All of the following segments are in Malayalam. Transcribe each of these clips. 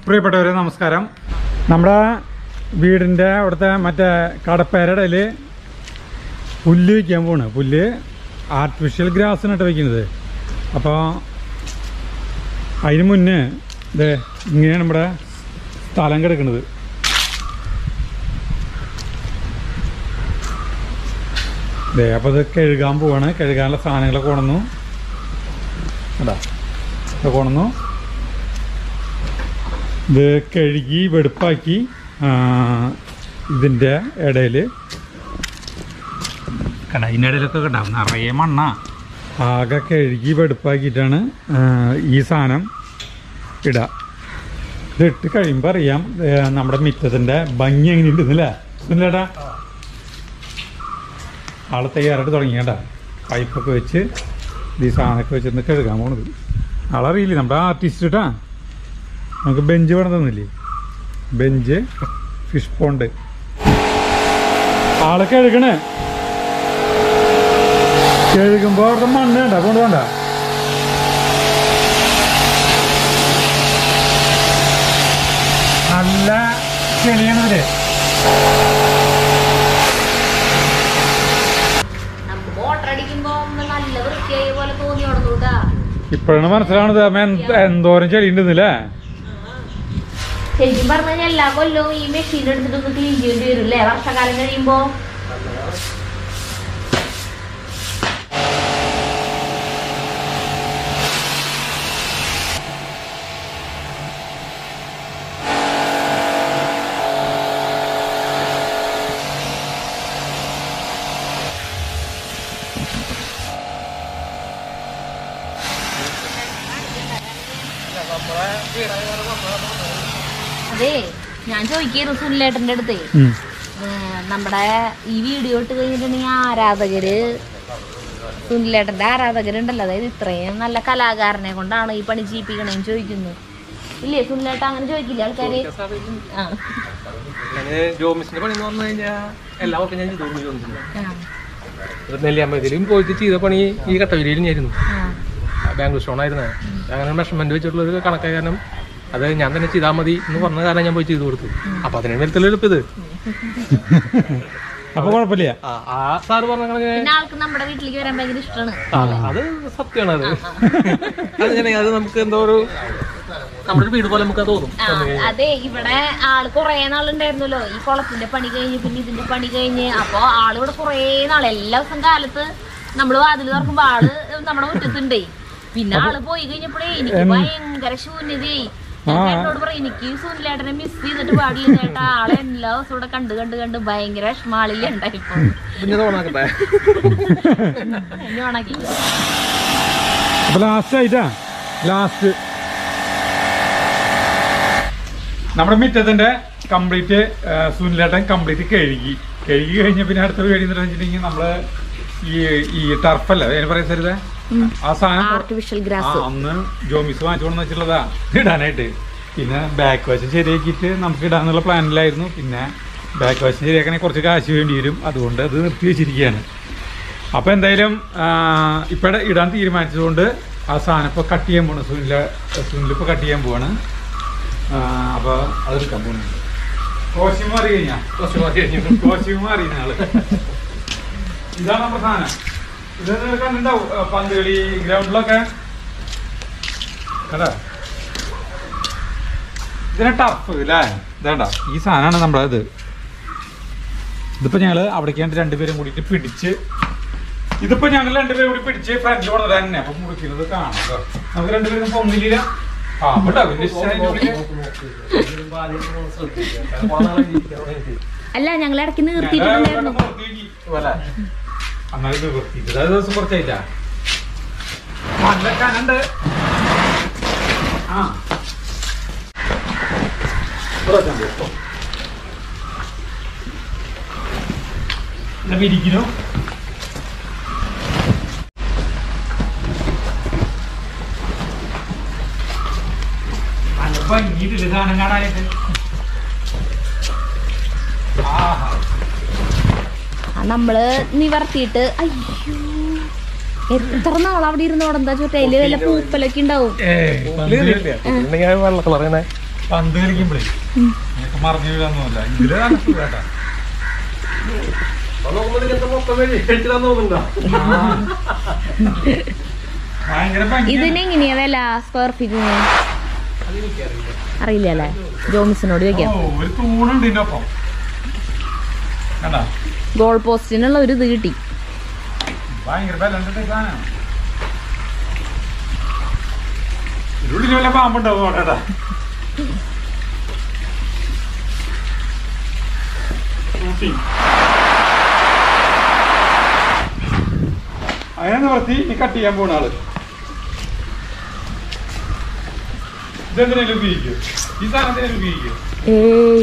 പ്രിയപ്പെട്ടവരെ നമസ്കാരം നമ്മുടെ വീടിൻ്റെ അവിടുത്തെ മറ്റേ കടപ്പേരയുടെ ഇടയിൽ പുല്ല് വയ്ക്കാൻ പോണ് പുല്ല് ആർട്ടിഫിഷ്യൽ ഗ്രാസിനായിട്ട് വയ്ക്കുന്നത് അപ്പോൾ അതിന് മുന്നേ ഇതേ ഇങ്ങനെയാണ് നമ്മുടെ സ്ഥലം കിടക്കുന്നത് ദേ അപ്പോൾ ഇത് കഴുകാൻ പോവാണ് കഴുകാനുള്ള സാധനങ്ങളൊക്കെ കൊണന്നു കേട്ടാ ഇത് കൊണന്നു ഇത് കഴുകി വെടുപ്പാക്കി ഇതിൻ്റെ ഇടയിൽ കണ്ട ഇതിൻ്റെ ഇടയിലൊക്കെ കണ്ട നിറയെ മണ്ണ ആകെ കഴുകി വെടുപ്പാക്കിയിട്ടാണ് ആ, ഈ സാധനം ഇടുക ഇത് ഇട്ട് കഴിയുമ്പോൾ അറിയാം ഏ, നമ്മുടെ മിറ്റത്തിൻ്റെ ഭംഗി എങ്ങനെയുണ്ടെന്നല്ലേ സുനിലേട്ടാ ആള് തയ്യാറായിട്ട് തുടങ്ങി കേട്ടാ പൈപ്പൊക്കെ വെച്ച് ഇത് ഈ സാധനമൊക്കെ വെച്ചിട്ട് കഴുകാൻ പോണത് ആളറിയില്ലേ നമ്മുടെ ആർട്ടിസ്റ്റ് കേട്ടാ നമുക്ക് ബെഞ്ച് വേണം തന്നില്ലേ ബെഞ്ച് ഫിഷ് പോണ്ട് ആളെ കഴുകണേ കഴുകുമ്പോ അവിടുത്തെ മണ്ണ് വേണ്ട കൊണ്ട് വേണ്ട നല്ല ചെളിയാണതില് നമുക്ക് മോട്ടർ അടിക്കുമ്പോ ഒന്ന് നല്ല വൃത്തിയായ പോലെ തോന്നി തുടങ്ങൂട്ടാ ഇപ്പോഴാണ് മനസ്സിലാവണത് അമ്മ എന്ത് എന്തോരം ചെളി ഉണ്ടെന്നല്ലേ ശരിക്കും പറഞ്ഞു കഴിഞ്ഞാൽ എല്ലാ കൊല്ലവും ഈ മെഷീൻ എടുത്തിട്ട് ഒന്ന് ക്ലീൻ ചെയ്യേണ്ടി വരും അല്ലേ വർഷകാലം കഴിയുമ്പോ അതെ ഞാൻ ചോദിക്കായിരുന്നു സുനിലേട്ടന്റെ അടുത്തേ ഉം. ഏഹ് നമ്മുടെ ഈ വീഡിയോ ഇട്ട് കഴിഞ്ഞിട്ടുണ്ടെങ്കിൽ ആരാധകര് സുനിലേട്ടന്റെ ആരാധകരുണ്ടല്ലോ അതായത് ഇത്രയും നല്ല കലാകാരനെ കൊണ്ടാണ് ഈ പണി ചെയ്യിപ്പിക്കണേന്ന് ചോദിക്കുന്നു ഇല്ലേ സുനിലേട്ട അങ്ങനെ ചോദിക്കില്ലേ ആൾക്കാര് ആ ഞാന് ജോമിസിന്റെ പണി എന്ന് പറഞ്ഞു കഴിഞ്ഞാൽ എല്ലാവർക്കും ഞാൻ ചെയ്തു കൊടുക്കും ജോമിസിന് ആ, നെല്ലിയാമ്പതിലും പോയിട്ട് ചെയ്ത പണി ഈ കട്ടവിരിയിലും ഞായിരുന്നു ആ. ബാംഗ്ലൂർ സ്റ്റോൺ ആയിരുന്നു അങ്ങനെ മെഷർമെന്റ് വെച്ചിട്ടുള്ള ഒരു കണക്കായ കാരണം അത് ഞാൻ തന്നെ ചെയ്താൽ മതി എന്ന് പറഞ്ഞ കാരണം ഞാൻ പോയി ചെയ്തു കൊടുത്തു അപ്പൊ അതിനെ വരത്തില്ല എളുപ്പം ഇത് അപ്പൊ കുഴപ്പമില്ല ആ, ആ സാറ് പറഞ്ഞ കണക്ക് പിന്നെ ആൾക്ക് നമ്മുടെ വീട്ടിലേക്ക് വരാൻ ഭയങ്കര ഇഷ്ടമാണ് ആ, അത് സത്യമാണ് അത് അത് ഞാൻ അത് നമുക്ക് എന്തോ ഒരു നമ്മുടെ ഒരു വീട് പോലെ നമുക്ക് അത് തോന്നും ആ, അതെ ഇവിടെ ആള് കൊറേ നാളുണ്ടായിരുന്നല്ലോ ഈ കുളത്തിന്റെ പണി കഴിഞ്ഞ് പിന്നെ ഇതിന്റെ പണി കഴിഞ്ഞ് അപ്പൊ ആള് ഇവിടെ കൊറേ നാൾ എല്ലാ ദിവസം കാലത്ത് നമ്മള് വാതിൽ തുറക്കുമ്പോ ആള് നമ്മുടെ മുറ്റത്തുണ്ടേ പിന്നെ ആള് പോയി കഴിഞ്ഞപ്പോഴേ എനിക്ക് ഭയങ്കര ശൂന്യതയായി ഞാൻ എന്നോട് പറയും എനിക്ക് സുനിലേട്ടനെ മിസ് ചെയ്തിട്ട് പാടില്ല ചേട്ടാ ആളെ എല്ലാ ദിവസവും ഇവിടെ കണ്ട് കണ്ട് കണ്ട് ഭയങ്കര വിഷമാളില്ല ഉണ്ടായിപ്പോ പിന്നെ തോന്നാക്കട്ടെ എന്നെ ഓണാക്കി അപ്പൊ ലാസ്റ്റ് ആയിട്ടാ ലാസ്റ്റ് നമ്മുടെ മിറ്റത്തിന്റെ കംപ്ലീറ്റ് സുനിലേട്ടൻ കംപ്ലീറ്റ് കഴുകി കഴുകി കഴിഞ്ഞ പിന്നെ അടുത്ത പരിപാടി എന്ന് വെച്ചിട്ടുണ്ടെങ്കിൽ നമ്മള് ഈ ഈ ടർഫല്ല അതിന് പറയാൻ സരിത ആ സാധനം ആർട്ടിഫിഷ്യൽ ആ, ഗ്രാസ് അന്ന് ജോമിസ് വാങ്ങിച്ചോണെന്ന് വെച്ചിട്ടുള്ളതാ ഇടാനായിട്ട് പിന്നെ ബാക്ക് വശം ശരിയാക്കിയിട്ട് നമുക്ക് ഇടാന്നുള്ള പ്ലാനിലായിരുന്നു പിന്നെ ബാക്ക് വശം ശരിയാക്കണേ കുറച്ച് കാശ് വേണ്ടി വരും അതുകൊണ്ട് അത് നിർത്തി വെച്ചിരിക്കുകയാണ് അപ്പോൾ എന്തായാലും ഇപ്പോഴെ ഇടാൻ തീരുമാനിച്ചതുകൊണ്ട് ആ സാധനം ഇപ്പോൾ കട്ട് ചെയ്യാൻ പോണ് സുനില സുനിൽ ഇപ്പോൾ കട്ട് ചെയ്യാൻ പോവാണ് അപ്പോൾ അതെടുക്കാൻ പോകുന്നുണ്ട് കോസ്റ്റ്യൂം മാറി കഴിഞ്ഞാ കുറച്ച് മതി കഴിഞ്ഞു. കോസ്റ്റ്യൂം മാറി ആള് ഇതാണ് നമ്മുടെ സാധനം ഇത് കണ്ടിട്ടുണ്ടാവും ആ, പന്ത് കളി ഗ്രൗണ്ടിലൊക്കെ കേട്ടാ ഇതിനെ ടഫ് അല്ലേ ഇതേണ്ട ഈ സാധനമാണ് നമ്മുടെ ഇത് ഇതിപ്പോ ഞങ്ങള് അവിടേക്ക് വേണ്ടി രണ്ടുപേരും കൂടിയിട്ട് പിടിച്ച് ഇതിപ്പോ ഞങ്ങൾ രണ്ടുപേരും കൂടി പിടിച്ച് ഫ്രണ്ട് കൊണ്ടത് തന്നെ അപ്പൊ മുറിക്കുന്നത് കാണാം കേട്ടോ. നമുക്ക് രണ്ടുപേരും പൊങ്ങില്ല ആ കേട്ടോ പിന്നെ അല്ല ഞങ്ങൾ ഇടയ്ക്ക് നിർത്തിയിട്ടുണ്ടായിരുന്നു അന്നാലും നിവർത്തിയിട്ട് അതായത് ദിവസം കുറച്ചായിട്ടാ നല്ല കനുണ്ട് ആ ഇരിക്കുന്നു നല്ല ഭംഗിയിട്ടില്ല സാധനം കാണാനായിട്ട് ആഹാ ആ, നമ്മള് നിവർത്തിയിട്ട് അയ്യോ എത്ര നാൾ അവിടെ ഇരുന്നോടെ എന്താ ചോട്ടെ അതില് വല്ല പൂപ്പലൊക്കെ ഉണ്ടാവും ഏയ് വെള്ള കളർ തന്നെ പന്ത് കളിക്കുമ്പോഴേ നിനക്ക് മറിഞ്ഞു വീഴാന്നല്ല ഇതില് നല്ല സുഖാട്ടാ അപ്പൊ നോക്കുമ്പോ ഇതിനകത്ത് മൊത്തം കഴിച്ചിടാൻ തോന്നുന്നുണ്ടോ ഭയങ്കര ഭംഗി ഇതിന് എങ്ങനെയാ വില സ്ക്വയർ ഫീറ്റിന് അറിയില്ല അല്ലേ ജോമിസിനോട് ഓ ചോദിക്കാം ഒരു തൂണുണ്ട് ഇതിന്റെ ഒപ്പം കണ്ടാ ഗോൾ പോസ്റ്റിനുള്ള ഒരു ഇത് കിട്ടി ഭയങ്കര ബലണ്ട് സാധനം ഇതിനുള്ളിൽ വല്ല പാമ്പുണ്ടാവും നോട്ടേട്ടാ അതിനെ നിവർത്തി നീ കട്ട് ചെയ്യാൻ പോണ ആള് ഇതെന്തിനാലും ഉപയോഗിക്കും ഈ സാധനത്തിനാലും ഉപയോഗിക്കും ഏയ്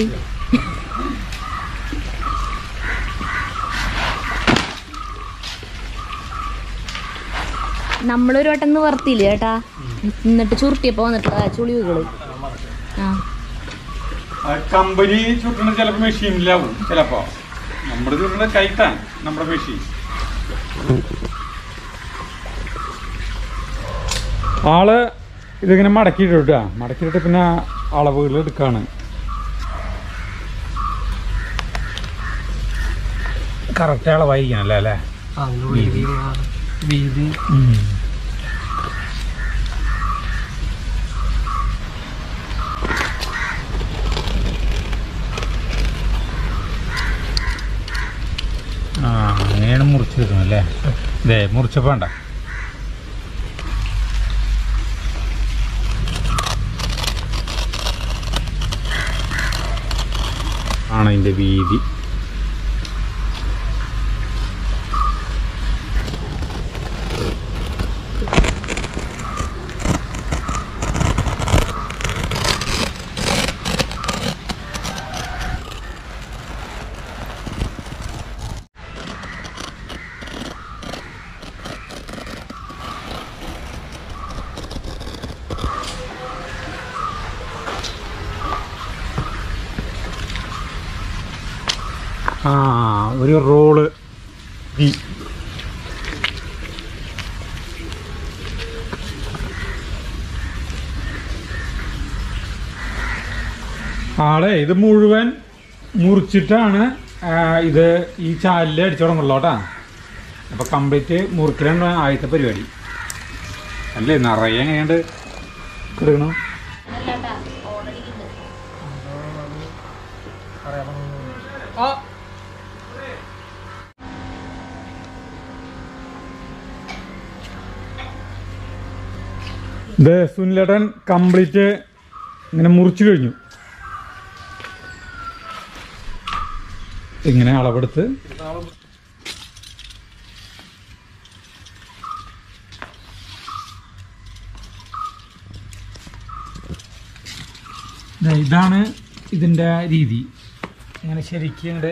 നമ്മളൊരു വട്ടം നിവർത്തിയില്ല ചേട്ടാ എന്നിട്ട് ചുരുട്ടിയപ്പോ വന്നിട്ടുള്ള ചുളിവുകള് ആ കമ്പനി ചുട്ടണ ചിലപ്പോ മെഷീനിലാവും ചിലപ്പോ നമ്മുടെ ചുട്ടണ കൈത്താണ് നമ്മുടെ മെഷീൻ ആള് ഇതിങ്ങനെ മടക്കിയിട്ട് കേട്ടാ മടക്കിയിട്ട് പിന്നെ അളവുകൾ എടുക്കാണ് കറക്റ്റ് അളവായിരിക്കണം അല്ലേ അല്ലേ അതിന് വീതിയുള്ള വീതി ആ അങ്ങനെയാണ് മുറിച്ചെടുക്കുന്നത് അല്ലേ ഇതേ മുറിച്ചപ്പോ വേണ്ട ആണ് അതിന്റെ വീതി ആ ഒരു റോള് വി ആളെ ഇത് മുഴുവൻ മുറിച്ചിട്ടാണ് ആ, ഇത് ഈ ചാലിൽ അടിച്ചു തുടങ്ങുള്ളൂ കേട്ടാ അപ്പൊ കംപ്ലീറ്റ് മുറിക്കലാണ് ആദ്യത്തെ പരിപാടി അല്ലേ നിറയെ എങ്ങനെയുണ്ട് എടുക്കണം ആ ഇത് സുനിലേട്ടൻ കംപ്ലീറ്റ് ഇങ്ങനെ മുറിച്ചു കഴിഞ്ഞു ഇങ്ങനെ അളവെടുത്ത് ദേ ഇതാണ് ഇതിൻ്റെ രീതി ഇങ്ങനെ ശരിക്കും ഇങ്ങോട്ട്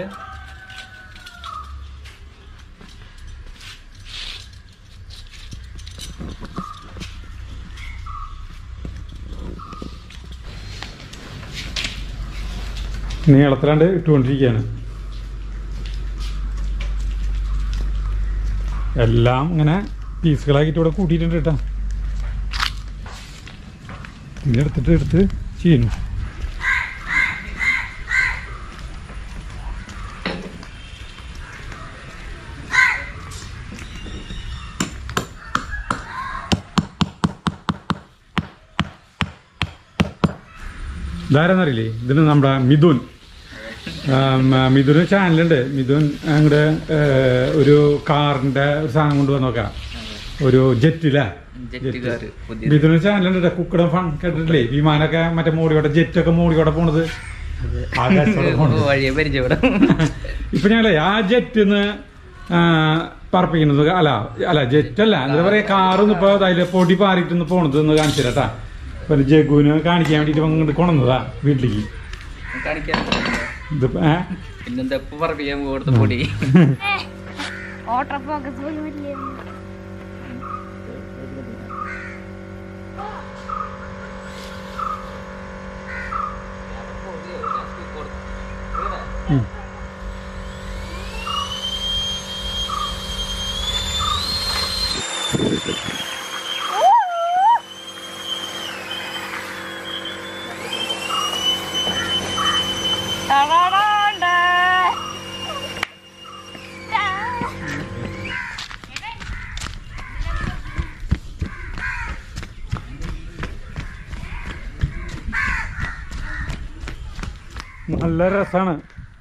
നീളത്തിലാണ്ട് ഇട്ടുകൊണ്ടിരിക്കുകയാണ് എല്ലാം ഇങ്ങനെ പീസുകളാക്കിയിട്ട് ഇവിടെ കൂട്ടിയിട്ടുണ്ട് കേട്ടോ ഇതിനെടുത്തിട്ട് എടുത്ത് ചെയ്യുന്നു ഇതാരെന്നറിയില്ലേ ഇതിന് നമ്മുടെ മിഥുൻ ആ, മ- മിഥുന് ചാനലുണ്ട് മിഥുൻ അങ്ങടെ ഒരു കാറിന്റെ ഒരു സാധനം കൊണ്ടുവന്ന് നോക്കാം ഒരു ജെറ്റില്ലേ ജെറ്റുകാര് പുതിയ മിഥുന് ചാനലുണ്ട് കുക്കടം ഫൺ കേട്ടിട്ടില്ലേ വിമാനമൊക്കെ മറ്റേ മോടിയോടെ ജെറ്റൊക്കെ മോടിയോടെ പോണത് ആ രസോടെ പോണത് വഴിയെ പരിചയപ്പെടാം ഇപ്പൊ ഞങ്ങളെ ആ ജെറ്റിന്ന് പറപ്പിക്കുന്നത് അല്ല അല്ല ജെറ്റ് അല്ല എന്താ പറയാ കാറൊന്നും ഇപ്പൊ അതിലെ പൊടി പാറിയിട്ടൊന്ന് പോണത് എന്ന് കാണിച്ചു തരാട്ടാ ഇപ്പൊ ജഗുവിന് കാണിക്കാൻ വേണ്ടിട്ട് ഇങ്ങോട്ട് കൊണ്ടുവന്നതാ വീട്ടിലേക്ക് കാണിക്കാൻ ഇതിപ്പോ ഏ പിന്നെന്താ എപ്പോ പറപ്പിക്കാൻ കൊടുത്ത പൊടി ഓട്ടോ ഫോക്കസ് പോയി വരില്ലേ ഉം. നല്ല രസമാണ്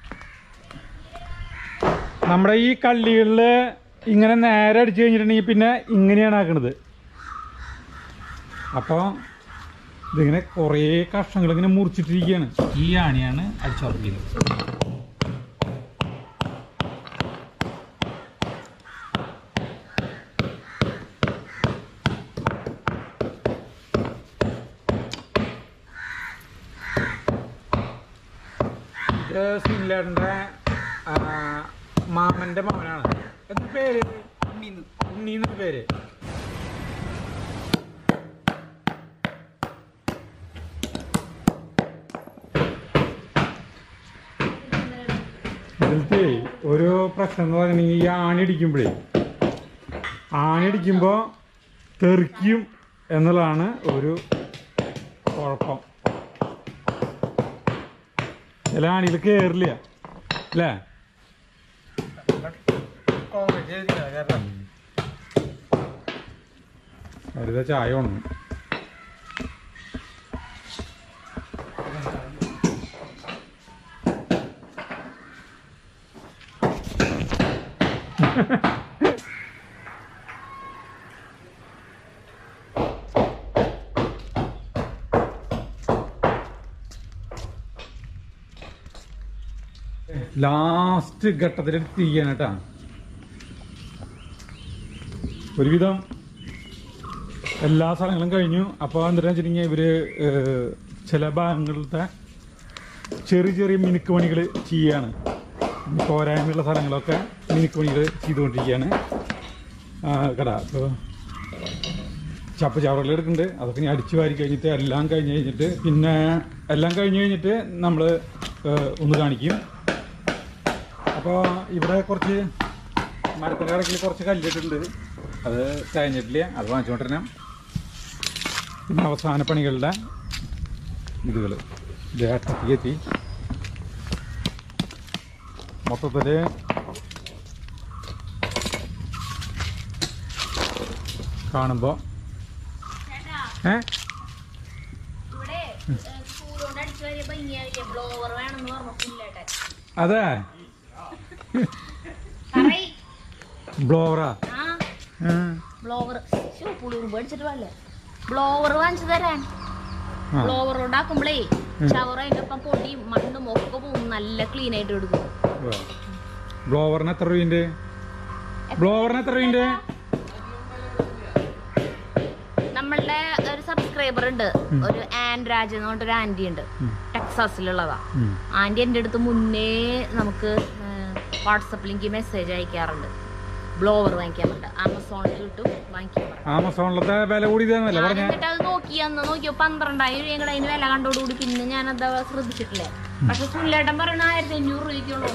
നമ്മുടെ ഈ കള്ളികളിൽ ഇങ്ങനെ നേരെ അടിച്ചു കഴിഞ്ഞിട്ടുണ്ടെങ്കിൽ പിന്നെ ഇങ്ങനെയാണ് ആക്കണത് അപ്പോൾ ഇതിങ്ങനെ കുറേ കഷ്ണങ്ങൾ ഇങ്ങനെ മുറിച്ചിട്ടിരിക്കുകയാണ് ഈ ആണിയാണ് അടിച്ചുറപ്പിക്കുന്നത് ഇത് സിൻലേട്ടൻ്റെ മാമൻ്റെ മകനാണ് എന്താ പേര് ഉണ്ണി എന്ന പേര് ഇതിലത്തെ ഒരു പ്രശ്നം എന്ന് പറഞ്ഞിട്ടുണ്ടെങ്കിൽ ഈ ആണി അടിക്കുമ്പോഴേ ആണി അടിക്കുമ്പോൾ തെറിക്കും എന്നുള്ളതാണ് ഒരു കുഴപ്പം ചില ആണിയിൽ കയറില്ല അല്ലേ വെറുതെ ചായ ഉണങ്ങും ലാസ്റ്റ് ഘട്ടത്തിൽ തീയാണ് കേട്ടാ ഒരുവിധം എല്ലാ സ്ഥലങ്ങളും കഴിഞ്ഞു അപ്പോൾ എന്താ വെച്ചിട്ടുണ്ടെങ്കിൽ ഇവര് ഏഹ്, ചില ഭാഗങ്ങളിലത്തെ ചെറിയ ചെറിയ മിനുക്ക് പണികൾ ചെയ്യാണ് പോരായ്മയുള്ള സ്ഥലങ്ങളൊക്കെ മിനുക്ക് പണികൾ ചെയ്തുകൊണ്ടിരിക്കുകയാണ് ആ, കട അപ്പോൾ ചപ്പ് ചവറുകൾ എടുക്കുന്നുണ്ട് അതൊക്കെ ഇനി അടിച്ചു വാരി കഴിഞ്ഞിട്ട് എല്ലാം കഴിഞ്ഞ് കഴിഞ്ഞിട്ട് പിന്നെ എല്ലാം കഴിഞ്ഞ് കഴിഞ്ഞിട്ട് നമ്മൾ ഒന്ന് കാണിക്കും അപ്പോൾ ഇവിടെ കുറച്ച് മരത്തിൻ്റെ കടക്കിൽ കുറച്ച് കല്ലിട്ടുണ്ട് അത് കഴിഞ്ഞിട്ടില്ല അത് വാങ്ങിച്ചുകൊണ്ടിരണം പിന്നെ അവസാന പണികളുടെ ഇതുകൾ ഇത് ഏട്ടത്തിക്ക് എത്തി മൊത്തത്തിൽ കാണുമ്പോൾ ഏ ഇവിടെ സ്കൂളുകൊണ്ട് അടിച്ചു വരിക ഭംഗിയാവില്ലേ ബ്ലോവർ വേണമെന്ന് പറഞ്ഞു പുല്ലേട്ടെ അതെ പറയ് ബ്ലോവറാ ആ ബ്ലോവർ പുളിയുറുമ്പ് അടിച്ചിട്ട് വല്ലേ ബ്ലോവർ വാങ്ങിച്ചു തരാൻ ബ്ലോവർ ഉണ്ടാക്കുമ്പോഴേ ഷവർ അതിന്റെ ഒപ്പം പൊടിയും മണ്ണും ഒക്കെ പോകും നല്ല ക്ലീൻ ആയിട്ട് എടുക്കും ബ്ലോവറിന് എത്ര രൂപയുണ്ട് ബ്ലോവറിന് എത്ര രൂപയുണ്ട് നമ്മളുടെ ഒരു സബ്സ്ക്രൈബർ ഉണ്ട് ഒരു ആൻ രാജ് എന്ന് പറഞ്ഞിട്ട് ഒരു ആന്റി ഉണ്ട് ടെക്സാസിലുള്ളതാ ഉം. ആന്റി എൻ്റെ അടുത്ത് മുന്നേ നമുക്ക് വാട്സപ്പ് ലിങ്ക് മെസ്സേജ് അയക്കാറുണ്ട് ബ്ലോവർ വാങ്ങിക്കാറുണ്ട് ആമസോണിൽ കിട്ടും വാങ്ങിക്കാൻ പറഞ്ഞു ആമസോണിലത്തെ വില കൂടിയതാന്നല്ലേ ഞാൻ പറഞ്ഞ എന്നിട്ട് അത് നോക്കി അന്ന് നോക്കിയോ പന്ത്രണ്ടായിരം രൂപയും കൂടെ അതിന് വില കണ്ടോടുകൂടി പിന്നെ ഞാൻ അത് ശ്രദ്ധിച്ചിട്ടില്ലേ പക്ഷെ സുല്ലേട്ടൻ പറയണ ആയിരത്തി അഞ്ഞൂറ് രൂപയ്ക്കുള്ളൂ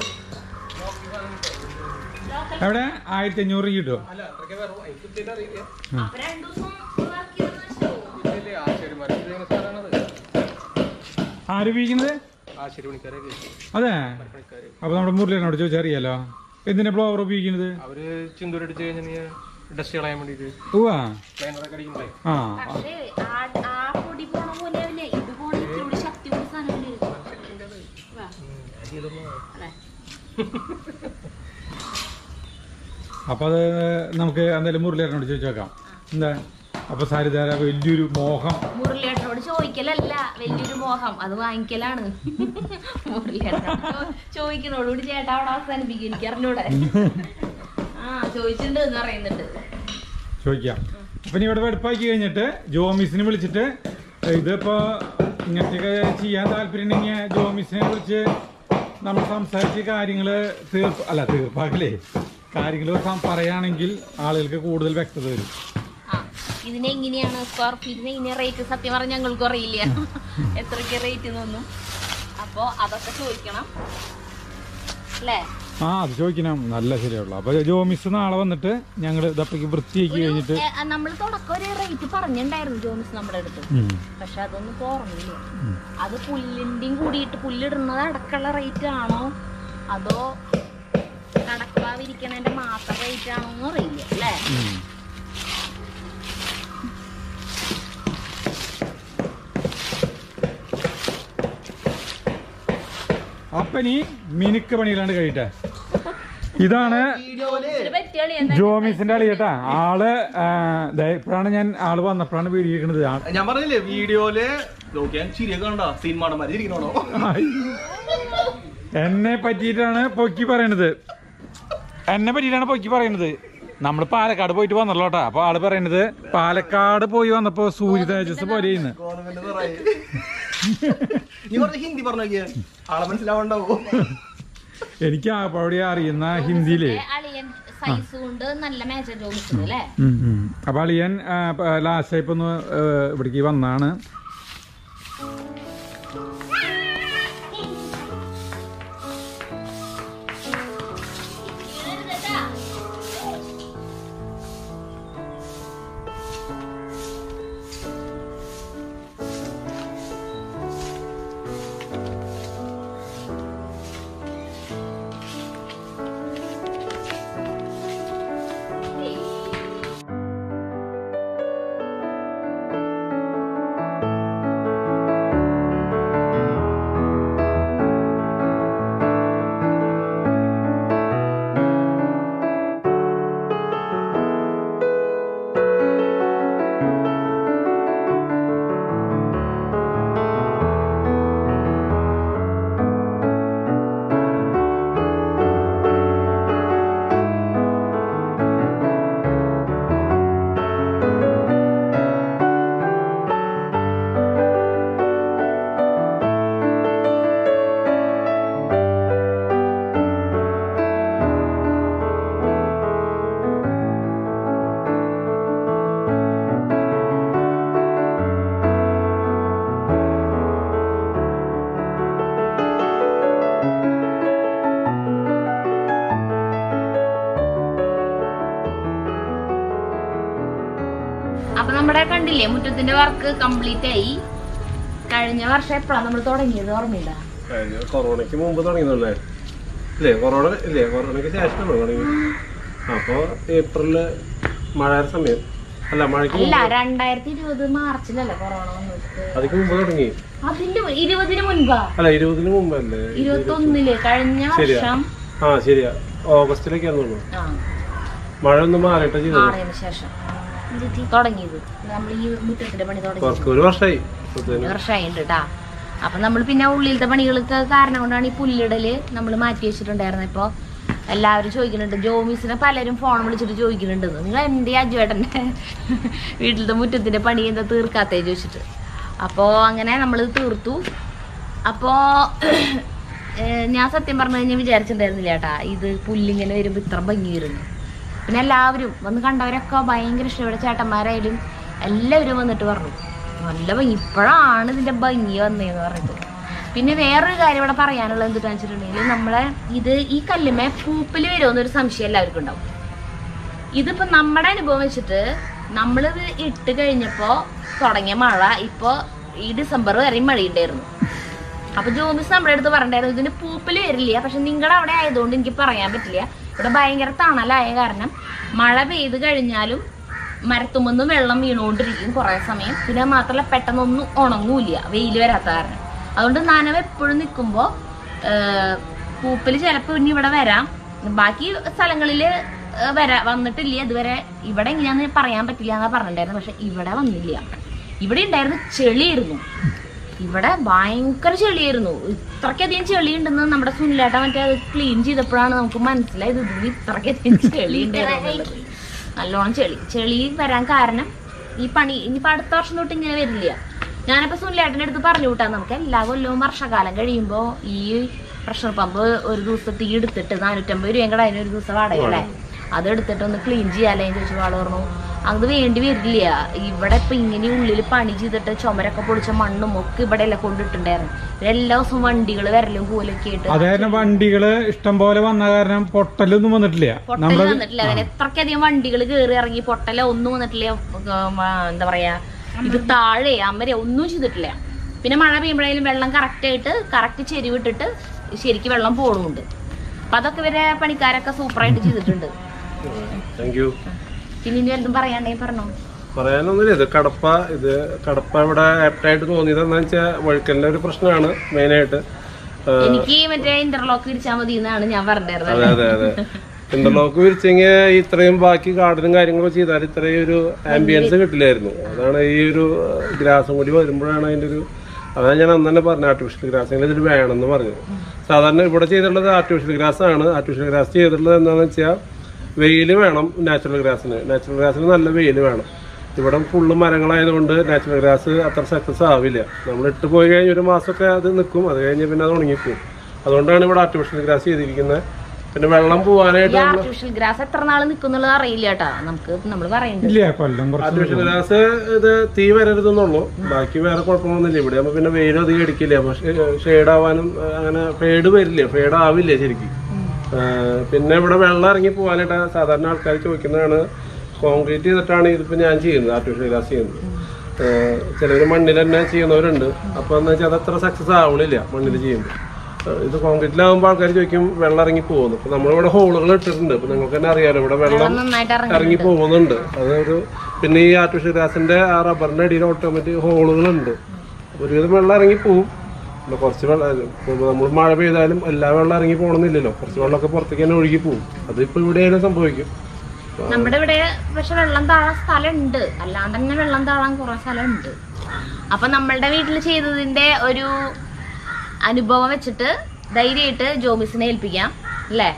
എവിടെ ആയിരത്തി അഞ്ഞൂറ് രൂപ കിട്ടുമോ അല്ല അത്രയ്ക്ക് വേറെ എനിക്ക് ഇതിന്റെ അറിയില്ല അപ്പൊ രണ്ടു ദിവസം work ചെയ്ത് നശിച്ചുപോകും. ഇതില്ലേ ആശാരിമാരെ ഇത് ചെയ്യുന്ന സാധനമാണത് ആര് ഉപയോഗിക്കുന്നത് ആശാരി പണിക്കാരൊക്കെ അതെ പണിക്കാര് അപ്പൊ നമ്മുടെ മുരളിനോട് ചോദിച്ചറിയാലോ എന്തിനാ ബ്ലോവർ ഉപയോഗിക്കുന്നത് അവര് ചിന്തൂരടിച്ച് കഴിഞ്ഞാൽ ഡസ്റ്റ് കളയാൻ വേണ്ടിട്ട് ഉവാ പ്ലാനറൊക്കെ അടിക്കുമ്പോഴേ ആ പക്ഷേ ആ- ആ പൊടി പോണ പോലെ ആവില്ലേ ഇത് പോണ ഇത്തിരി ശക്തി കൂടി സാധനമല്ലേ ഇത്? വാ, അതെ. അപ്പൊ അത് നമുക്ക് എന്തായാലും മുരളിനോട് ചോദിച്ചു നോക്കാം എന്താ അപ്പൊ സാരിധാര വലിയൊരു മോഹം മുരളിയേട്ടനോട് ചോദിക്കലല്ല വലിയൊരു മോഹം അത് വാങ്ങിക്കലാണ് മുരളിയേട്ടനോട് ചോ- ചോദിക്കുന്നതോടുകൂടി ചേട്ടാ അവിടെ അവസാനിപ്പിക്കും എനിക്ക് അറിഞ്ഞൂടെ ആ ചോദിച്ചിട്ടുണ്ട് എന്ന് പറയുന്നുണ്ട് ചോദിക്കാം അപ്പൊ ഇനി ഇവിടെ വെടുപ്പാക്കി കഴിഞ്ഞിട്ട് ജോമിസിനെ വിളിച്ചിട്ട് ഇതിപ്പോ ഇങ്ങനത്തെയൊക്കെ ചെയ്യാൻ താല്പര്യം ഉണ്ടെങ്കിൽ ജോമിസിനെ വിളിച്ച് നമ്മൾ സംസാരിച്ച് കാര്യങ്ങള് തീർപ്പ് അല്ല തീർപ്പാക്കലേ കാര്യങ്ങൾ പറയുകയാണെങ്കിൽ ആളുകൾക്ക് കൂടുതൽ വ്യക്തത വരും ആ ഇതിനെങ്ങനെയാണ് സ്ക്വയർ ഫീറ്റിന് ഇങ്ങനെ റേറ്റ് സത്യം പറഞ്ഞാൽ ഞങ്ങൾക്കും അറിയില്ല എത്രയ്ക്ക് റേറ്റ് എന്നൊന്നും അപ്പോ അതൊക്കെ ചോദിക്കണം അല്ലേ ആ അത് ചോദിക്കണം നല്ല ശരിയുള്ളൂ അപ്പൊ ജോമിസ് നാളെ വന്നിട്ട് ഞങ്ങൾ ഇതപ്പേക്ക് വൃത്തിയാക്കി കഴിഞ്ഞിട്ട് നമ്മൾ തുടക്കം ഒരു റേറ്റ് പറഞ്ഞിട്ടുണ്ടായിരുന്നു ജോമിസ് നമ്മുടെ അടുത്ത് ഉം. പക്ഷെ അതൊന്നും തുറന്നില്ല അത് പുല്ലിന്റെയും കൂടിയിട്ട് പുല്ലിടുന്നത് അടക്കമുള്ള റേറ്റ് ആണോ അതോ കടക്കാവിരിക്കണതിന്റെ മാത്രം റേറ്റ് ആണോ എന്ന് അറിയില്ല അല്ലേ ഉം. അപ്പൊ നീ മിനുക്ക് പണിയിലാണ്ട് കഴിയട്ടെ ഇതാണ് ഇതിന് പറ്റിയ കളി എന്താ? ജോമിസിന്റെ അളി കേട്ടാ ആള് ആ, ദേ ഇപ്പോഴാണ് ഞാൻ ആള് വന്നപ്പോഴാണ് വീഡിയോ കേൾക്കുന്നത് ഞാൻ പറഞ്ഞില്ലേ വീഡിയോയില് നോക്കിയാൻ ചിരിയൊക്കെ കണ്ടോ സീൻമാടന്മാര് ഇരിക്കണോ എന്നെ പറ്റിയിട്ടാണ് പൊക്കി പറയണത് എന്നെ പറ്റിയിട്ടാണ് പൊക്കി പറയണത് നമ്മൾ പാലക്കാട് പോയിട്ട് വന്നല്ലോ കേട്ടാ അപ്പൊ ആള് പറയണത് പാലക്കാട് പോയി വന്നപ്പോ സൂര്യ തേജസ് പോലെ ചെയ്യുന്നു നീ കുറച്ച് ഹിന്ദി പറഞ്ഞു ആളെ മനസ്സിലാവണ്ടാവോ എനിക്ക് ആ പഴയ അറിയുന്ന ഹിന്ദിയില് അളിയൻ സൈസ് കൊണ്ട് നല്ല മേച്ച ജോമിച്ചത് അല്ലേ ഉം, ഉം. അപ്പൊ അളിയൻ ലാസ്റ്റ് ഇപ്പൊ ഒന്ന് ആ, ഇവിടേക്ക് വന്നാണ് അപ്പൊ നമ്മുടെ കണ്ടില്ലേ മുറ്റത്തിന്റെ വർക്ക് കംപ്ലീറ്റ് ആയി കഴിഞ്ഞ വർഷം എപ്പോഴാണ് നമ്മൾ തുടങ്ങിയത് ഓർമ്മയില്ല കൊറോണയ്ക്ക് മുമ്പ് തുടങ്ങിയതല്ലേ ഇല്ലേ കൊറോണ ഇല്ലേ കൊറോണയ്ക്ക് ശേഷമാണ് തുടങ്ങി അപ്പോ ഏപ്രില് മഴ സമയം അല്ല മഴയ്ക്ക് അല്ല മുമ്പ് രണ്ടായിരത്തി ഇരുപത് മാർച്ചിലല്ലേ കൊറോണ വന്നിട്ട് അതിക്ക് മുമ്പ് തുടങ്ങി അതിന്റെ മു- ഇരുപതിന് മുൻപാ അല്ല ഇരുപതിന് മുമ്പല്ലേ ഇരുപത്തി ഒന്നില് കഴിഞ്ഞ ശരിയാ. വർഷം ആ ശരിയാ ഓഗസ്റ്റിലേക്കാന്ന് തോന്നുന്നു ആ മഴ ഒന്ന് മാറിയിട്ട് ചെയ്തത് മാറിയതിന് ശേഷം തുടങ്ങിയത് നമ്മൾ ഈ മുറ്റത്തിന്റെ പണി തുടങ്ങി കുറച്ച് ഒരു വർഷമായി ഒരു വർഷമായിട്ടുണ്ട് കേട്ടാ അപ്പൊ നമ്മൾ പിന്നെ ഉള്ളിലത്തെ പണികൾക്ക് കാരണം കൊണ്ടാണ് ഈ പുല്ലിടല് നമ്മൾ മാറ്റി വെച്ചിട്ടുണ്ടായിരുന്നത് ഇപ്പൊ എല്ലാവരും ചോദിക്കുന്നുണ്ട് ജോമിസിനെ പലരും ഫോൺ വിളിച്ചിട്ട് ചോദിക്കുന്നുണ്ട് നിങ്ങൾ എന്റെ അജുവേട്ടന്റെ വീട്ടിലത്തെ മുറ്റത്തിന്റെ പണി എന്താ തീർക്കാത്തേ ചോദിച്ചിട്ട് അപ്പോ അങ്ങനെ നമ്മൾ തീർത്തു അപ്പോ ഏഹ്, ഞാൻ സത്യം പറഞ്ഞു കഴിഞ്ഞാൽ വിചാരിച്ചിട്ടുണ്ടായിരുന്നില്ല ചേട്ടാ ഇത് പുല്ലിങ്ങനെ വരുമ്പോ ഇത്ര ഭംഗി വരുന്നു പിന്നെ എല്ലാവരും വന്ന് കണ്ടവരൊക്കെ ഭയങ്കര ഇഷ്ടം ഇവിടെ ചേട്ടന്മാരായാലും എല്ലാവരും വന്നിട്ട് പറഞ്ഞു നല്ല ഭംഗി ഇപ്പോഴാണ് ഇതിന്റെ ഭംഗി വന്നേന്ന് പറഞ്ഞിട്ട് പിന്നെ വേറൊരു കാര്യം ഇവിടെ പറയാനുള്ളത് എന്തിട്ടാന്ന് വെച്ചിട്ടുണ്ടെങ്കിൽ നമ്മളെ ഇത് ഈ കല്ലുമേ പൂപ്പല് വരുമെന്നൊരു സംശയം എല്ലാവർക്കും ഉണ്ടാവും ഇതിപ്പോ നമ്മുടെ അനുഭവം വെച്ചിട്ട് നമ്മളിത് ഇട്ട് കഴിഞ്ഞപ്പോ തുടങ്ങിയ മഴ ഇപ്പൊ ഈ ഡിസംബർ വരെയും മഴയുണ്ടായിരുന്നു അപ്പൊ ജോമിസ് നമ്മുടെ അടുത്ത് പറഞ്ഞിട്ടായിരുന്നു ഇതിന് പൂപ്പല് വരില്ല പക്ഷെ നിങ്ങളുടെ അവിടെ ആയതുകൊണ്ട് എനിക്ക് പറയാൻ പറ്റില്ല ഇവിടെ ഭയങ്കര തണലായ കാരണം മഴ പെയ്ത് കഴിഞ്ഞാലും മരത്തുമെന്ന് വെള്ളം വീണുകൊണ്ടിരിക്കും കുറെ സമയം പിന്നെ അത് മാത്രമല്ല പെട്ടെന്നൊന്നും ഉണങ്ങൂല വെയിൽ വരാത്ത കാരണം അതുകൊണ്ട് നനവ് എപ്പോഴും നിൽക്കുമ്പോൾ പൂപ്പല് ചിലപ്പോൾ ഇനി ഇവിടെ വരാം ബാക്കി സ്ഥലങ്ങളിൽ വരാ വന്നിട്ടില്ല ഇതുവരെ ഇവിടെ എങ്ങനെയാന്ന് പറയാൻ പറ്റില്ല എന്നാ പറഞ്ഞിട്ടുണ്ടായിരുന്നു പക്ഷെ ഇവിടെ വന്നില്ല ഇവിടെ ഉണ്ടായിരുന്നു ചെളിയായിരുന്നു ഇവിടെ ഭയങ്കര ചെളിയായിരുന്നു ഇത്രയ്ക്കധികം ചെളി ഉണ്ടെന്ന് നമ്മുടെ സുനിലേട്ട മറ്റേ അത് ക്ലീൻ ചെയ്തപ്പോഴാണ് നമുക്ക് മനസ്സിലായത് ഇതിന് ഇത്രയ്ക്കധികം ചെളി ഉണ്ടായിരുന്നു എന്നുള്ളത്. നല്ലോണം ചെളി ചെളി വരാൻ കാരണം ഈ പണി ഇനിയിപ്പോ അടുത്ത വർഷം തൊട്ട് ഇങ്ങനെ വരില്ല ഞാനിപ്പോ സുനിലേട്ടൻ്റെ അടുത്ത് പറഞ്ഞു വിട്ടാ നമുക്ക് എല്ലാ കൊല്ലവും വർഷകാലം കഴിയുമ്പോ ഈ പ്രഷർ പമ്പ് ഒരു ദിവസം തീ എടുത്തിട്ട് നാനൂറ്റമ്പത് രൂപയും കൂടെ അതിന് ഒരു ദിവസം വാടക അല്ലേ അത് എടുത്തിട്ട് ഒന്ന് ക്ലീൻ ചെയ്യാലേ ചോദിച്ചു ആള് പറഞ്ഞു അത് വേണ്ടി വരില്ല ഇവിടെ ഇപ്പൊ ഇങ്ങനെ ഉള്ളിൽ പണി ചെയ്തിട്ട് ചുമരൊക്കെ പൊളിച്ച മണ്ണും ഒക്കെ ഇവിടെ എല്ലാം കൊണ്ടിട്ടുണ്ടായിരുന്നു എല്ലാ ദിവസവും വണ്ടികൾ വരലും പോലൊക്കെ ആയിട്ട് അത് കാരണം വണ്ടികള് ഇഷ്ടം പോലെ വന്ന കാരണം പൊട്ടലൊന്നും വന്നിട്ടില്ല പൊട്ടൽ നമ്മള് വന്നിട്ടില്ല അതിന് എത്രക്കധികം വണ്ടികൾ കയറി ഇറങ്ങി പൊട്ടല ഒന്നും വന്നിട്ടില്ല ഉം, ആ, എന്താ പറയാ ഇത് താഴെ അമ്മരെ ഒന്നും ചെയ്തിട്ടില്ല പിന്നെ മഴ പെയ്യുമ്പോഴേലും വെള്ളം കറക്റ്റ് ആയിട്ട് കറക്റ്റ് ചെരിവിട്ടിട്ട് ശരിക്ക് വെള്ളം പോണുണ്ട് അപ്പൊ അതൊക്കെ ഇവരെ പണിക്കാരൊക്കെ സൂപ്പറായിട്ട് ചെയ്തിട്ടുണ്ട് താങ്ക് യു പിന്നെ ഇനി എന്തും പറയാണ്ടെങ്കിൽ പറഞ്ഞോ പറയാനൊന്നുമില്ല ഇത് കടപ്പ ഇത് കടപ്പ ഇവിടെ ആപ്റ്റായിട്ട് തോന്നിയത് എന്താണെന്ന് വെച്ചാൽ വഴുക്കലിൻ്റെ ഒരു പ്രശ്നമാണ് മെയിനായിട്ട് എനിക്ക് മറ്റേ ഇന്റർലോക്ക് വിരിച്ചാൽ മതി എന്നാണ് ഞാൻ അതെ പറഞ്ഞിരുന്നത് അതെ അതെ ഇന്റർലോക്ക് വിരിച്ചെങ്കിൽ ഇത്രയും ബാക്കി ഗാർഡനും കാര്യങ്ങളൊക്കെ ചെയ്താൽ ഇത്രയും ഒരു ആംബിയൻസ് കിട്ടില്ലായിരുന്നു അതാണ് ഈ ഒരു ഗ്രാസും കൂടി വരുമ്പോഴാണ് അതിന്റെ ഒരു അതാണ് ഞാൻ അന്ന് തന്നെ പറഞ്ഞു ആർട്ടിഫിഷ്യൽ ഗ്രാസ് ഇതിൽ വേണമെന്ന് പറഞ്ഞു സാധാരണ ഇവിടെ ചെയ്തിട്ടുള്ളത് ആർട്ടിഫിഷ്യൽ ഗ്രാസ് ആണ് ആർട്ടിഫിഷ്യൽ ഗ്രാസ് ചെയ്തിട്ടുള്ളത് എന്താണെന്ന് വെച്ചാൽ വെയിൽ വേണം നാച്ചുറൽ ഗ്രാസിന് നാച്ചുറൽ ഗ്രാസിന് നല്ല വെയിൽ വേണം ഇവിടെ ഫുള്ള് മരങ്ങളായതുകൊണ്ട് നാച്ചുറൽ ഗ്രാസ് അത്ര സക്സസ് ആവില്ല നമ്മൾ ഇട്ട് പോയി കഴിഞ്ഞ് ഒരു മാസമൊക്കെ അത് നിൽക്കും അത് കഴിഞ്ഞ് പിന്നെ അത് ഉണങ്ങിപ്പോവും അതുകൊണ്ടാണ് ഇവിടെ ആർട്ടിഫിഷ്യൽ ഗ്രാസ് ചെയ്തിരിക്കുന്നത് പിന്നെ വെള്ളം ഈ പോവാനായിട്ട് ആർട്ടിഫിഷ്യൽ ഗ്രാസ് എത്ര നാള് നിക്കുന്നുള്ളത് അറിയില്ല കേട്ടാ നമുക്ക് നമ്മൾ പറയുന്നുണ്ട് ഇല്ല കൊല്ലം കുറച്ച് ആർട്ടിഫിഷ്യൽ ഗ്രാസ് ഇത് തീ വരരുതെന്നുള്ളൂ ബാക്കി വേറെ കുഴപ്പമൊന്നുമില്ല ഇവിടെ ആകുമ്പോൾ പിന്നെ വെയിലും അധികം അടിക്കില്ല അപ്പൊ ഷെയ്ഡ് ആവാനും ആ, അങ്ങനെ ഫേഡ് വരില്ല ഫേഡ് ആവില്ല ശരിക്കും ആ, പിന്നെ ഇവിടെ വെള്ളം ഇറങ്ങി പോകാനായിട്ട് സാധാരണ ആൾക്കാർ ചോദിക്കുന്നതാണ് കോൺക്രീറ്റ് ചെയ്തിട്ടാണ് ഇതിപ്പോ ഞാൻ ചെയ്യുന്നത് ആർട്ടിഫിഷ്യൽ ഗ്രാസ് ചെയ്യുന്നത് ചിലർ മണ്ണിൽ തന്നെ ചെയ്യുന്നവരുണ്ട് അപ്പൊ എന്ന് വെച്ചാൽ അത് അത്ര സക്സസ് ആവണില്ല മണ്ണിൽ ചെയ്യുമ്പോൾ ഇത് കോൺക്രീറ്റിലാകുമ്പോൾ ആൾക്കാർ ചോദിക്കും വെള്ളം ഇറങ്ങി പോകുന്നു അപ്പൊ നമ്മളിവിടെ ഹോളുകൾ ഇട്ടിട്ടുണ്ട് അപ്പൊ നിങ്ങൾക്ക് തന്നെ അറിയാലോ ഇവിടെ വെള്ളം നന്നായിട്ട് ഇറങ്ങി ഇറങ്ങി പോകുന്നുണ്ട് അതൊരു പിന്നെ ഈ ആർട്ടിഫിഷ്യൽ ഗ്രാസിന്റെ ആ റബ്ബറിന്റെ അടിയിൽ ഓട്ടോമാറ്റിക് ഹോളുകളുണ്ട് ഒരുവിധം വെള്ളം ഇറങ്ങി പോവും പിന്നെ കുറച്ച് വെള്ളം നമ്മൾ മഴ പെയ്താലും എല്ലാ വെള്ളം ഇറങ്ങി പോകണമെന്നില്ലല്ലോ കുറച്ച് വെള്ളമൊക്കെ പുറത്തേക്ക് തന്നെ ഒഴുകി പോകും അതിപ്പോ ഇവിടെയായാലും സംഭവിക്കും നമ്മുടെ ഇവിടെ പക്ഷെ വെള്ളം താഴാൻ സ്ഥലമുണ്ട് അല്ലാണ്ട് തന്നെ വെള്ളം താഴാൻ കുറെ സ്ഥലമുണ്ട് അപ്പൊ നമ്മളുടെ വീട്ടിൽ ചെയ്തതിന്റെ ഒരു അനുഭവം വെച്ചിട്ട് ധൈര്യമായിട്ട് ജോമിസിനെ ഏൽപ്പിക്കാം അല്ലേ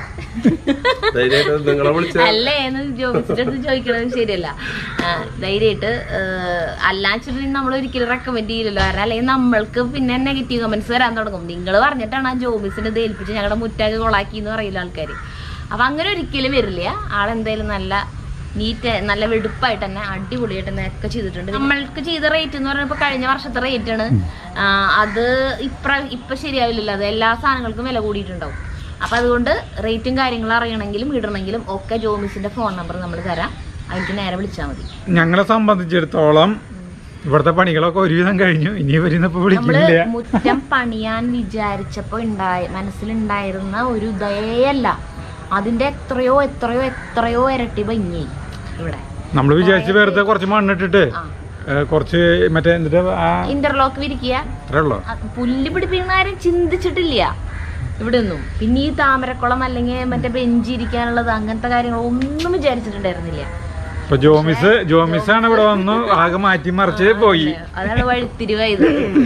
ധൈര്യമായിട്ട് നിങ്ങളെ വിളിച്ച അല്ലേ എന്ന് ജോമിസിന്റെ അടുത്ത് ചോദിക്കണത് ശരിയല്ല ആ, ധൈര്യമായിട്ട് അല്ലാച്ചിട്ട് നമ്മൾ ഒരിക്കലും റെക്കമെൻഡ് ചെയ്യില്ലല്ലോ കാരണം അല്ലെങ്കിൽ നമ്മൾക്ക് പിന്നെ നെഗറ്റീവ് കമന്റ്സ് വരാൻ തുടങ്ങും നിങ്ങൾ പറഞ്ഞിട്ടാണ് ആ ജോമിസിനെ ഇത് ഏൽപ്പിച്ച് ഞങ്ങളുടെ മുറ്റാകെ കൊളാക്കി എന്ന് പറയില്ല ആൾക്കാർ അപ്പൊ അങ്ങനെ ഒരിക്കലും വരില്ല ആളെന്തായാലും നല്ല നീറ്റ് നല്ല വെടുപ്പായിട്ട് തന്നെ അടിപൊളിയായിട്ട് തന്നെ ഒക്കെ ചെയ്തിട്ടുണ്ട് നമ്മൾക്ക് ചെയ്ത റേറ്റ് എന്ന് പറയുമ്പോൾ കഴിഞ്ഞ വർഷത്തെ റേറ്റ് ആണ് ആ, അത് ഇപ്ര ഇപ്പൊ ശരിയാവില്ലല്ലോ അത് എല്ലാ സാധനങ്ങൾക്കും വില കൂടിയിട്ടുണ്ടാവും അപ്പൊ അതുകൊണ്ട് റേറ്റും കാര്യങ്ങളും അറിയണമെങ്കിലും ഇടണമെങ്കിലും ഒക്കെ ജോമിസിന്റെ ഫോൺ നമ്പർ നമ്മൾ തരാം അതിലേക്ക് നേരെ വിളിച്ചാൽ മതി ഞങ്ങളെ സംബന്ധിച്ചിടത്തോളം ഇവിടുത്തെ പണികളൊക്കെ ഒരുവിധം കഴിഞ്ഞു ഇനി വരുന്നപ്പോ നമ്മള് വിളിക്കുന്നില്ല മുറ്റം പണിയാൻ വിചാരിച്ചപ്പോ ഉണ്ടായ മനസ്സിലുണ്ടായിരുന്ന ഒരു ദയയല്ല അതിന്റെ എത്രയോ എത്രയോ എത്രയോ ഇരട്ടി ഭംഗിയായി ഇവിടെ നമ്മൾ വിചാരിച്ച് വെറുതെ കുറച്ച് മണ്ണിട്ടിട്ട് ആ ഏ, കുറച്ച് മറ്റേ എന്നിട്ട് ആ ഇന്റർലോക്ക് വിരിക്കുക അത്രേ ഉള്ളൂ അത് പുല്ല് പിടിപ്പിക്കുന്ന ആരും ചിന്തിച്ചിട്ടില്ല ഇവിടെ ഒന്നും പിന്നെ ഈ താമരക്കുളം അല്ലെങ്കിൽ മറ്റേ ബെഞ്ച് ഇരിക്കാനുള്ളത് അങ്ങനത്തെ കാര്യങ്ങൾ ഒന്നും വിചാരിച്ചിട്ടുണ്ടായിരുന്നില്ല ഇപ്പൊ ജോമിസ് ജോമിസാണ് ഇവിടെ വന്നു ആകെ മാറ്റി മറിച്ച് പോയി അതാണ് വഴിത്തിരിവായത്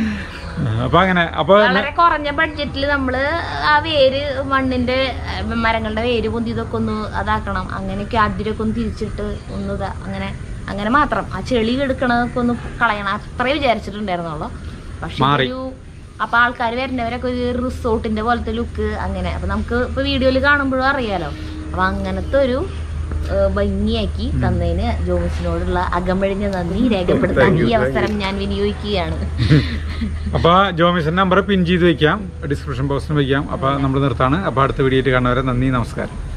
അപ്പൊ അങ്ങനെ അപ്പൊ വളരെ കുറഞ്ഞ ബഡ്ജറ്റിൽ നമ്മള് ആ വേര് മണ്ണിന്റെ ഏഹ്, മരങ്ങളുടെ വേര് പൊന്തി ഇതൊക്കെ ഒന്ന് അതാക്കണം അങ്ങനെയൊക്കെ അതിരൊക്കെ ഒന്ന് തിരിച്ചിട്ട് ഒന്ന് ഇതാ അങ്ങനെ അങ്ങനെ മാത്രം ആ ചെളി എടുക്കണതൊക്കെ ഒന്ന് കളയണം അത്രേ വിചാരിച്ചിട്ടുണ്ടായിരുന്നുള്ളൂ പക്ഷെ മാറി. ഒരു അപ്പൊ ആൾക്കാർ വരുന്നവരൊക്കെ ഒരു റിസോർട്ടിന്റെ പോലത്തെ ലുക്ക് അങ്ങനെ അപ്പൊ നമുക്ക് ഇപ്പൊ വീഡിയോയിൽ കാണുമ്പോഴും അറിയാലോ അപ്പൊ അങ്ങനത്തെ ഒരു ഏഹ്, ഭംഗിയാക്കി തന്നതിന് ജോമിസിനോടുള്ള അകമഴിഞ്ഞ നന്ദി രേഖപ്പെടുത്താൻ ഈ അവസരം ഞാൻ വിനിയോഗിക്കുകയാണ് അപ്പൊ ജോമിസിന്റെ നമ്പർ പിൻ ചെയ്ത് വെക്കാം ഡിസ്ക്രിപ്ഷൻ ബോക്സിൽ വെക്കാം അപ്പൊ നമ്മൾ നിർത്താണ് അപ്പൊ അടുത്ത വീഡിയോ ആയിട്ട് കാണുന്നവരെ നന്ദി നമസ്കാരം